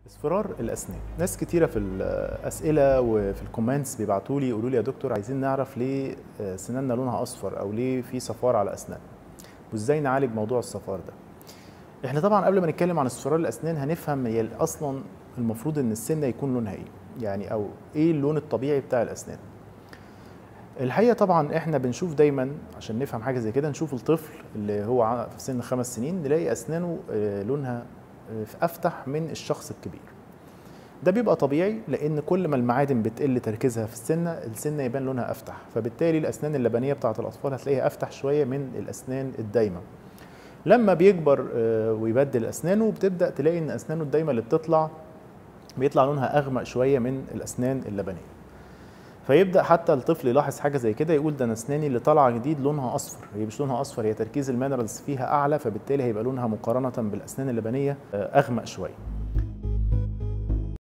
اصفرار الاسنان ناس كتيره في الاسئله وفي الكومنتس بيبعتوا لي يقولوا لي يا دكتور عايزين نعرف ليه سناننا لونها اصفر او ليه في صفار على اسنان وازاي نعالج موضوع الصفار ده احنا طبعا قبل ما نتكلم عن اصفرار الاسنان هنفهم هي اصلا المفروض ان السنه يكون لونها ايه يعني او ايه اللون الطبيعي بتاع الاسنان الحقيقه طبعا احنا بنشوف دايما عشان نفهم حاجه زي كده نشوف الطفل اللي هو في سن خمس سنين نلاقي اسنانه لونها افتح من الشخص الكبير ده بيبقى طبيعي لان كل ما المعادن بتقل تركيزها في السنه السنه يبان لونها افتح فبالتالي الاسنان اللبنيه بتاعه الاطفال هتلاقيها افتح شويه من الاسنان الدايمه لما بيكبر ويبدل اسنانه بتبدا تلاقي ان اسنانه الدايمه اللي بتطلع بيطلع لونها اغمق شويه من الاسنان اللبنيه فيبدا حتى الطفل يلاحظ حاجه زي كده يقول ده انا اسناني اللي طالعه جديد لونها اصفر هي مش لونها اصفر هي تركيز المينرالز فيها اعلى فبالتالي هيبقى لونها مقارنه بالاسنان اللبنيه اغمق شويه